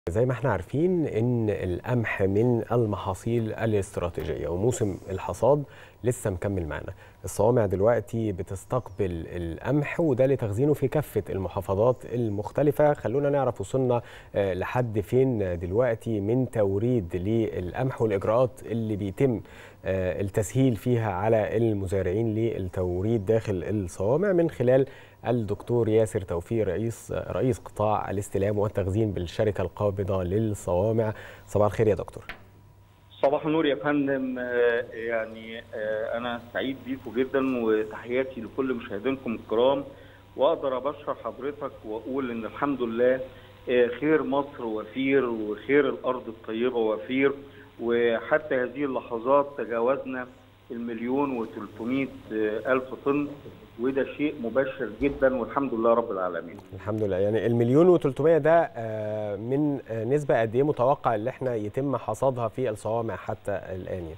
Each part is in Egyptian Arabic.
زي ما احنا عارفين ان القمح من المحاصيل الاستراتيجيه وموسم الحصاد لسه مكمل معانا الصوامع دلوقتي بتستقبل القمح وده لتخزينه في كافه المحافظات المختلفه خلونا نعرف وصلنا آه، لحد فين دلوقتي من توريد للقمح والاجراءات اللي بيتم آه، التسهيل فيها على المزارعين للتوريد داخل الصوامع من خلال الدكتور ياسر توفيق رئيس رئيس قطاع الاستلام والتخزين بالشركه القابضه للصوامع صباح الخير يا دكتور صباح النور يا فندم آه، يعني آه، انا سعيد بيكم جدا وتحياتي لكل مشاهدينكم الكرام واقدر ابشر حضرتك واقول ان الحمد لله آه، خير مصر وفير وخير الارض الطيبه وفير وحتى هذه اللحظات تجاوزنا المليون و300 الف طن وده شيء مبشر جدا والحمد لله رب العالمين الحمد لله يعني المليون و300 ده آه، من آه، نسبه قد ايه متوقع اللي احنا يتم حصادها في الصوامع حتى الان يعني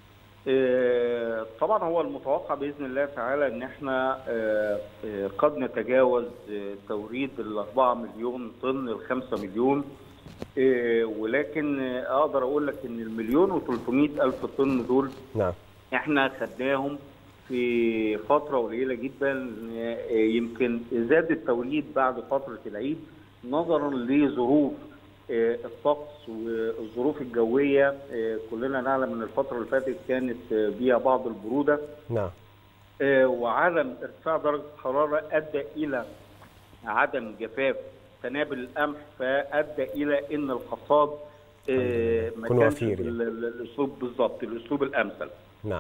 آه، طبعا هو المتوقع باذن الله تعالى ان احنا آه، آه، قد نتجاوز آه، توريد ال 4 مليون طن ال 5 مليون آه، ولكن آه، اقدر اقول لك ان المليون و300 الف طن دول نعم احنا خدناهم في فتره قليله جدا آه، يمكن زاد التوريد بعد فتره العيد نظرا لظروف آه، الطقس والظروف الجويه آه، كلنا نعلم ان الفتره اللي فاتت كانت آه، فيها بعض البروده نعم آه، وعدم ارتفاع درجه الحراره ادى الى عدم جفاف تنابل القمح فادى الى ان الحصاد آه، ما يكون كانش وفير يعني. ال- ال- الاسلوب بالظبط الاسلوب الامثل نعم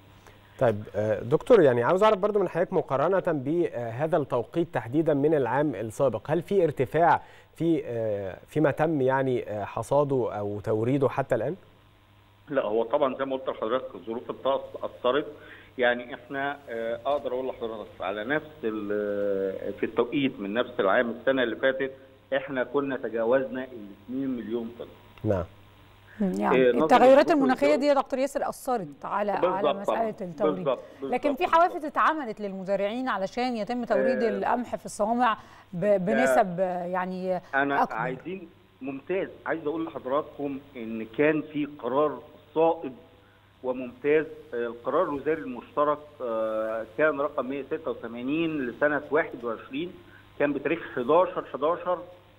طيب آه، دكتور يعني عاوز اعرف برضو من حضرتك مقارنه بهذا التوقيت تحديدا من العام السابق هل في ارتفاع في آه، فيما تم يعني آه، حصاده او توريده حتى الان لا هو طبعا زي ما قلت لحضرتك ظروف الطقس اثرت يعني احنا آه، اقدر اقول لحضرتك على نفس ال- في التوقيت من نفس العام السنه اللي فاتت احنا كنا تجاوزنا ال 2 مليون طن مم، إيه، يعني نظرا التغيرات لظروف المناخيه الجو. دي يا دكتور ياسر اثرت على على بالظبط مساله طبعاً. التوريد بالظبط، بالظبط، لكن في بالظبط. حوافز اتعملت للمزارعين علشان يتم توريد آه، القمح في الصوامع ب- بنسب آه، يعني انا أكبر. عايزين ممتاز عايز اقول لحضراتكم ان كان في قرار صائب وممتاز آه، القرار الوزاري المشترك آه، كان رقم 186 لسنه 21 كان بتاريخ 11 11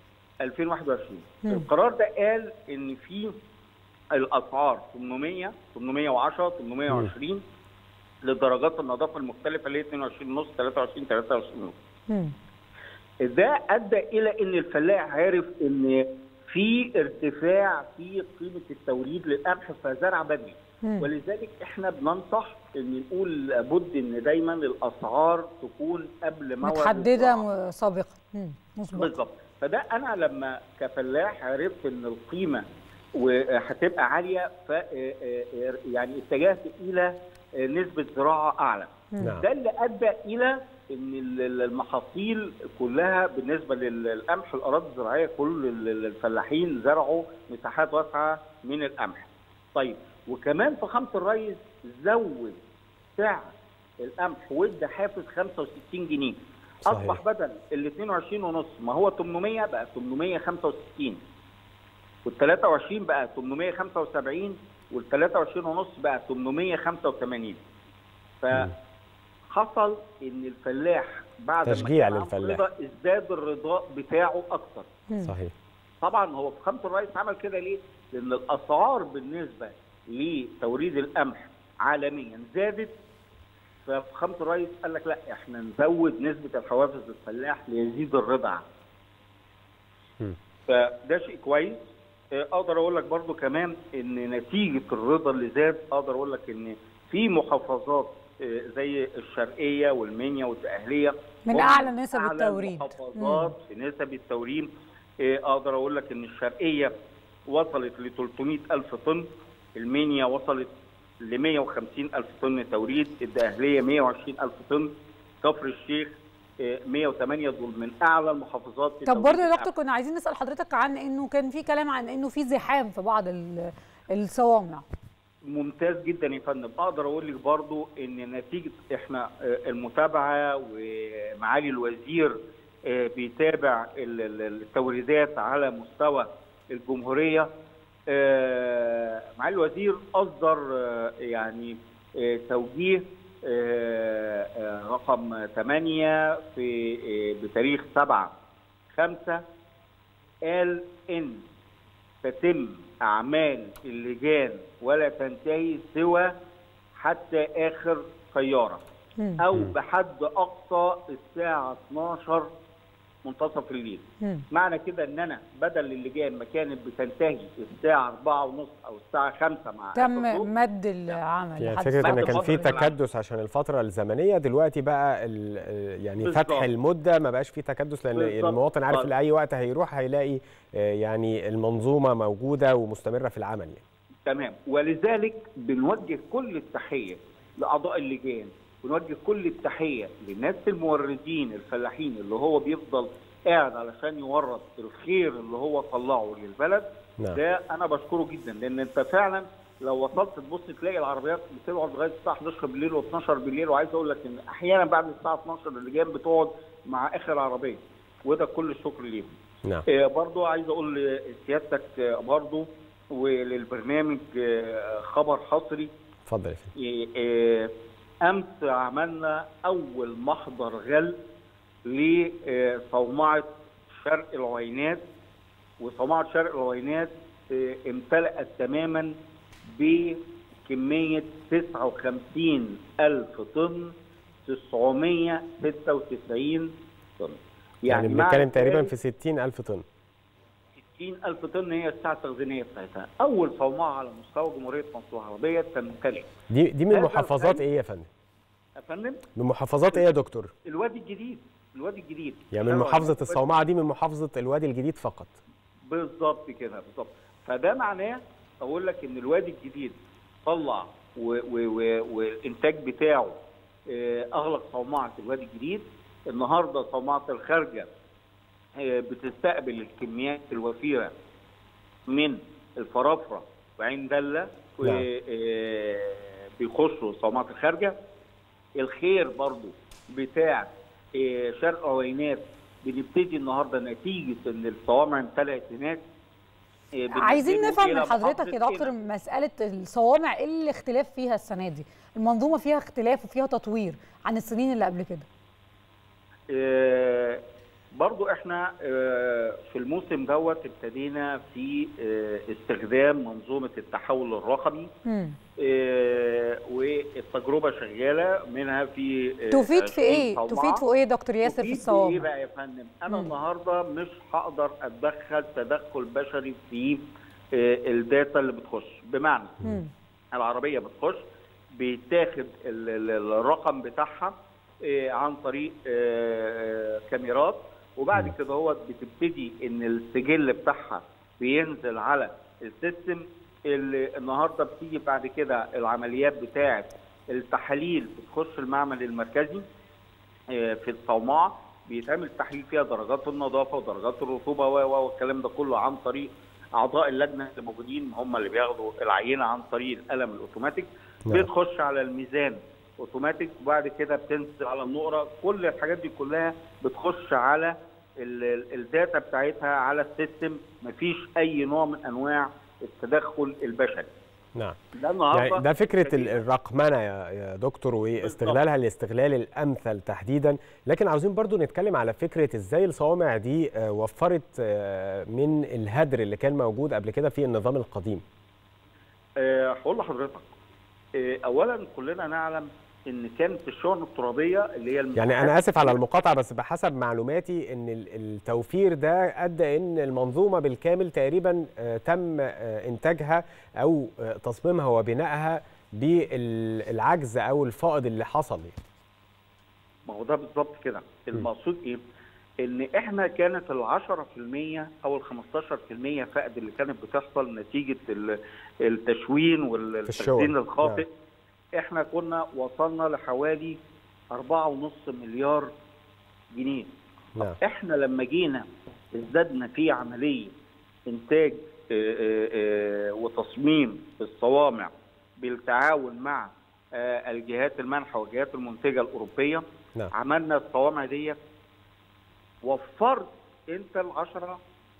2021 مم. القرار ده قال ان في الاسعار 800 810 820 لدرجات النظافه المختلفه اللي هي 22 ونص 23 23 ونص مم. ده ادى الى ان الفلاح عرف ان في ارتفاع في قيمه التوريد للقمح فزرع بدري مم. ولذلك احنا بننصح ان نقول لابد ان دايما الاسعار تكون قبل موعد متحدده الزراعة. م- سابقا مم، مظبوط بالظبط فده انا لما كفلاح عرفت ان القيمه وهتبقى عاليه ف يعني اتجهت الى نسبه زراعه اعلى نعم ده اللي ادى الى ان ال- ال- المحاصيل كلها بالنسبه للقمح الاراضي الزراعيه كل ال- الفلاحين زرعوا مساحات واسعه من القمح. طيب وكمان فخامه الرئيس زود سعر القمح وادى حافز 65 جنيه. صحيح. اصبح بدل ال 22 ونص ما هو 800 بقى 865 وال 23 بقى 875 وال 23 ونص بقى 885 فحصل ان الفلاح بعد تشجيع ما كان عنده للفلاح. رضا ازداد الرضاء بتاعه اكتر مم. صحيح طبعا هو فخامه الرئيس عمل كده ليه؟ لان الاسعار بالنسبه لتوريد القمح عالميا زادت ففخامه الرئيس قال لك لا احنا نزود نسبه الحوافز للفلاح ليزيد الرضا مم. فده شيء كويس آه، اقدر اقول لك برضو كمان ان نتيجه الرضا اللي زاد اقدر اقول لك ان في محافظات آه، زي الشرقيه والمنيا والدقهليه من هم أعلى نسب أعلى التوريد. المحافظات في نسب التوريد آه، اقدر اقول لك ان الشرقيه وصلت ل 300 الف طن المنيا وصلت ل 150 الف طن توريد الدقهليه 120 الف طن كفر الشيخ آه، 108 دول من اعلى المحافظات في طب توريد برضه يا القمح. دكتور كنا عايزين نسال حضرتك عن انه كان في كلام عن انه في زحام في بعض ال- الصوامع ممتاز جدا يا فندم اقدر اقول لك برضو ان نتيجه احنا آه، المتابعه ومعالي الوزير آه، بيتابع ال- ال- التوريدات على مستوى الجمهوريه آه، معالي الوزير اصدر آه، يعني آه، توجيه آه، آه، رقم 8 في آه، بتاريخ 7 5 قال ان تتم اعمال اللجان ولا تنتهي سوى حتى اخر سياره مم. او بحد اقصى الساعه 12 منتصف الليل مم. معنى كده ان انا بدل اللجان ما كانت بتنتهي الساعه 4 ونص او الساعه 5 مع تم آخر ظهر، مد العمل يعني لحد فكره الساعة ان كان في 12. تكدس عشان الفتره الزمنيه دلوقتي بقى ال- ال- يعني بالظبط. فتح المده ما بقاش فيه تكدس لان بالظبط. المواطن عارف طيب. لاي وقت هيروح هيلاقي آه، يعني المنظومه موجوده ومستمره في العمل يعني تمام ولذلك بنوجه كل التحيه لاعضاء اللجان ونوجه كل التحيه للناس الموردين الفلاحين اللي هو بيفضل قاعد علشان يورد الخير اللي هو طلعه للبلد نعم ده انا بشكره جدا لان انت فعلا لو وصلت تبص تلاقي العربيات بتقعد لغايه الساعه 11 بالليل و12 بالليل وعايز اقول لك ان احيانا بعد الساعه 12 اللجان بتقعد مع اخر عربيه وده كل الشكر ليهم. نعم آه، برضو عايز اقول لسيادتك آه، برضو وللبرنامج آه، خبر حصري اتفضل يا فندم آه، آه، امس عملنا اول محضر غل لصومعه شرق العوينات وصومعه شرق العوينات آه، امتلأت تماما بكميه 59 الف طن 996 طن يعني معنى بنتكلم تقريبا ذلك في 60000 طن 60 ألف طن هي الساعة التخزينية بتاعتها أول صومعة على مستوى جمهورية مصر العربية تمتلك دي دي من هذا محافظات الفن- ايه يا فندم يا فندم من محافظات ايه يا دكتور الوادي الجديد الوادي الجديد يعني من محافظه الصومعه دي من محافظه الوادي الجديد فقط بالظبط كده بالظبط فده معناه أقول لك إن الوادي الجديد طلع و- و- و- والإنتاج بتاعه آه، أغلق صومعة الوادي الجديد النهارده صومعة الخارجة آه، بتستقبل الكميات الوفيرة من الفرافرة وعين دلة نعم. وبيخشوا صومعة الخارجة الخير برضو بتاع آه، شرق عوينات بنبتدي النهارده نتيجه ان الصوامع امتلأت هناك آه، عايزين بننقله نفهم إلى من حضرتك يا محافظة دكتور هنا. مساله الصوامع ايه الاختلاف فيها السنه دي المنظومه فيها اختلاف وفيها تطوير عن السنين اللي قبل كده آه، برضو احنا آه، في الموسم دوت ابتدينا في آه، استخدام منظومه التحول الرقمي مم. آه، والتجربه شغاله منها في آه، تفيد في 20 ايه صومعة. تفيد في ايه يا دكتور ياسر في تفيد ايه الصوامع بقى يا فندم؟ انا مم. النهارده مش هقدر اتدخل تدخل بشري في آه، الداتا اللي بتخش بمعنى مم. العربيه بتخش بيتاخد ال- ال- الرقم بتاعها آه، عن طريق آه، كاميرات وبعد كده هو بتبتدي ان السجل بتاعها بينزل على السيستم اللي النهارده بتيجي بعد كده العمليات بتاعه التحاليل بتخش المعمل المركزي آه، في الصومعه بيتعمل تحليل فيها درجات النظافه ودرجات الرطوبه و- و- والكلام ده كله عن طريق اعضاء اللجنه اللي موجودين هم اللي بياخدوا العينه عن طريق القلم الاوتوماتيك نعم. بتخش على الميزان اوتوماتيك وبعد كده بتنزل على النقره كل الحاجات دي كلها بتخش على ال- ال- الداتا بتاعتها على السيستم مفيش اي نوع من انواع التدخل البشري نعم ده النهارده يعني ده فكره ال- ابتدينا. الرقمنه يا يا دكتور واستغلالها الاستغلال الامثل تحديدا لكن عاوزين برضو نتكلم على فكره ازاي الصوامع دي آه، وفرت آه، من الهدر اللي كان موجود قبل كده في النظام القديم آه، هقول لحضرتك آه، اولا كلنا نعلم ان كانت الشؤون الترابيه اللي هي يعني انا اسف على المقاطعه بس بحسب معلوماتي ان ال- التوفير ده ادى ان المنظومه بالكامل تقريبا آه، تم آه، انتاجها او آه، تصميمها وبنائها بالعجز او الفائض اللي حصل ما هو ده بالظبط كده المقصود ايه؟ ان احنا كانت ال 10% او ال 15% فقد اللي كانت بتحصل نتيجه ال- التشوين والتخزين الخاطئ احنا كنا وصلنا لحوالي 4.5 مليار جنيه نعم احنا لما جينا ازددنا في عمليه انتاج آه، آه، آه، وتصميم الصوامع بالتعاون مع آه، الجهات المنحه والجهات المنتجه الاوروبيه نعم عملنا الصوامع دي وفرت انت ال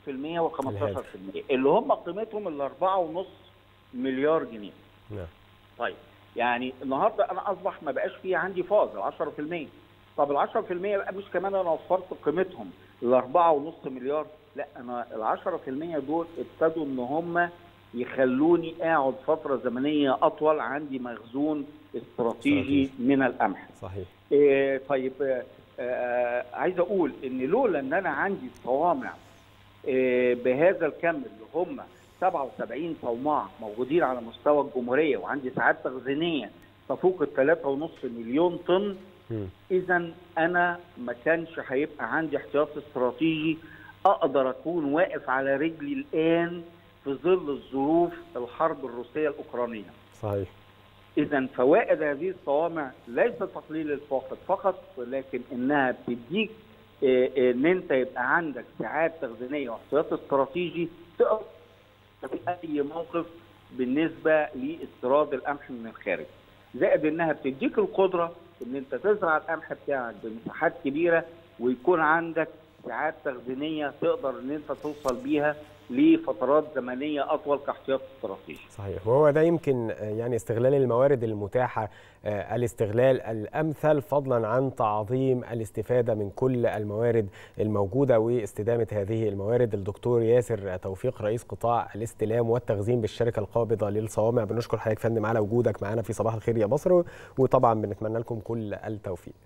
و15% اللي هم قيمتهم ال 4.5 مليار جنيه نعم طيب يعني النهارده انا اصبح ما بقاش في عندي فاز ال 10% طب ال 10% بقى مش كمان انا وفرت قيمتهم ال 4.5 مليار لا انا ال 10% دول ابتدوا ان هم يخلوني اقعد فتره زمنيه اطول عندي مخزون استراتيجي من القمح صحيح إيه طيب آه آه عايز اقول ان لولا ان انا عندي صوامع إيه بهذا الكم اللي هم 77 صومعه موجودين على مستوى الجمهوريه وعندي ساعات تخزينيه تفوق ال 3.5 مليون طن اذا انا ما كانش هيبقى عندي احتياط استراتيجي اقدر اكون واقف على رجلي الان في ظل الظروف الحرب الروسيه الاوكرانيه. صحيح. اذا فوائد هذه الصوامع ليس تقليل الفاقد فقط ولكن انها بتديك ان انت يبقى عندك ساعات تخزينيه واحتياط استراتيجي تقدر في اي موقف بالنسبه لاستيراد القمح من الخارج. زائد انها بتديك القدره ان انت تزرع القمح بتاعك بمساحات كبيره ويكون عندك ساعات تخزينيه تقدر ان انت توصل بيها لفترات زمنيه اطول كاحتياط استراتيجي. صحيح وهو ده يمكن يعني استغلال الموارد المتاحه الاستغلال الامثل فضلا عن تعظيم الاستفاده من كل الموارد الموجوده واستدامه هذه الموارد الدكتور ياسر توفيق رئيس قطاع الاستلام والتخزين بالشركه القابضه للصوامع بنشكر حضرتك فندم على وجودك معنا في صباح الخير يا مصر وطبعا بنتمنى لكم كل التوفيق.